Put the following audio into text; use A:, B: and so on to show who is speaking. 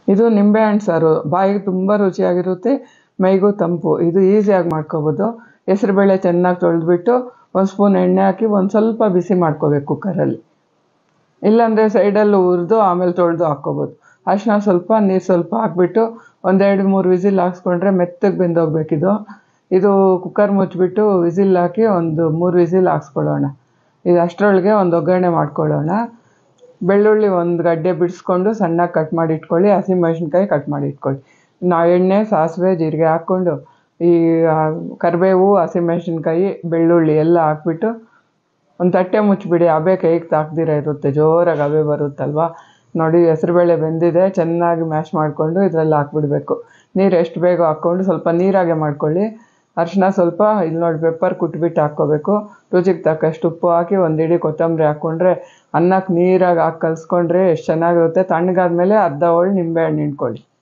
A: ಇದು ನಿಂಬೆಹಣ್ಣು ಸಾರು ಬಾಯಿಗೆ ತುಂಬ ರುಚಿಯಾಗಿರುತ್ತೆ ಮೈಗೂ ತಂಪು ಇದು ಈಸಿಯಾಗಿ ಮಾಡ್ಕೋಬೋದು ಹೆಸ್ರುಬೇಳೆ ಚೆನ್ನಾಗಿ ತೊಳೆದ್ಬಿಟ್ಟು ಒಂದು ಸ್ಪೂನ್ ಎಣ್ಣೆ ಹಾಕಿ ಒಂದು ಸ್ವಲ್ಪ ಬಿಸಿ ಮಾಡ್ಕೋಬೇಕು ಕುಕ್ಕರಲ್ಲಿ ಇಲ್ಲಾಂದರೆ ಸೈಡಲ್ಲಿ ಹುರಿದು ಆಮೇಲೆ ತೊಳೆದು ಹಾಕ್ಕೋಬೋದು ಅರಿಶಿನ ಸ್ವಲ್ಪ ನೀರು ಸ್ವಲ್ಪ ಹಾಕ್ಬಿಟ್ಟು ಒಂದೆರಡು ಮೂರು ವಿಸಿಲ್ ಹಾಕ್ಸ್ಕೊಂಡ್ರೆ ಮೆತ್ತಗೆ ಬೆಂದೋಗ್ಬೇಕಿದು ಇದು ಕುಕ್ಕರ್ ಮುಚ್ಚಿಬಿಟ್ಟು ವಿಸಿಲ್ ಹಾಕಿ ಒಂದು ಮೂರು ವಿಸಿಲ್ ಹಾಕ್ಸ್ಕೊಳ್ಳೋಣ ಇದು ಅಷ್ಟರೊಳಗೆ ಒಂದು ಒಗ್ಗರಣೆ ಮಾಡ್ಕೊಳ್ಳೋಣ ಬೆಳ್ಳುಳ್ಳಿ ಒಂದು ಗಡ್ಡೆ ಬಿಡಿಸ್ಕೊಂಡು ಸಣ್ಣಗೆ ಕಟ್ ಮಾಡಿ ಇಟ್ಕೊಳ್ಳಿ ಹಸಿಮೆಣ್ಸಿನ್ಕಾಯಿ ಕಟ್ ಮಾಡಿ ಇಟ್ಕೊಳ್ಳಿ ನಾವು ಎಣ್ಣೆ ಸಾಸಿವೆ ಜೀರಿಗೆ ಹಾಕ್ಕೊಂಡು ಈ ಕರಿಬೇವು ಹಸಿಮೆಣ್ಸಿನ್ಕಾಯಿ ಬೆಳ್ಳುಳ್ಳಿ ಎಲ್ಲ ಹಾಕ್ಬಿಟ್ಟು ಒಂದು ತಟ್ಟೆ ಮುಚ್ಚಿಬಿಡಿ ಹಬೆ ಕೈಗೆ ತಾಕ್ದಿರ ಇರುತ್ತೆ ಜೋರಾಗಿ ಹಬೆ ಬರುತ್ತಲ್ವ ನೋಡಿ ಹೆಸ್ರುಬೇಳೆ ಬೆಂದಿದೆ ಚೆನ್ನಾಗಿ ಮ್ಯಾಶ್ ಮಾಡಿಕೊಂಡು ಇದರಲ್ಲಿ ಹಾಕ್ಬಿಡ್ಬೇಕು ನೀರು ಎಷ್ಟು ಬೇಗ ಹಾಕ್ಕೊಂಡು ಸ್ವಲ್ಪ ನೀರಾಗೆ ಮಾಡ್ಕೊಳ್ಳಿ ಅರಿಶಿನ ಸ್ವಲ್ಪ ಇಲ್ಲಿ ನೋಡಿ ಪೆಪ್ಪರ್ ಕುಟ್ಬಿಟ್ಟು ಹಾಕ್ಕೋಬೇಕು ರುಚಿಗೆ ತಕ್ಕಷ್ಟು ಉಪ್ಪು ಹಾಕಿ ಒಂದು ಇಡೀ ಕೊತ್ತಂಬರಿ ಹಾಕ್ಕೊಂಡ್ರೆ ಅನ್ನಕ್ಕೆ ನೀರಾಗಿ ಹಾಕಿ ಕಲಿಸ್ಕೊಂಡ್ರೆ ಎಷ್ಟು ಚೆನ್ನಾಗಿರುತ್ತೆ ತಣ್ಣಗಾದ್ಮೇಲೆ ಅರ್ಧ ಹೋಳು ನಿಂಬೆಹಣ್ಣು ಹಿಂಡ್ಕೊಳ್ಳಿ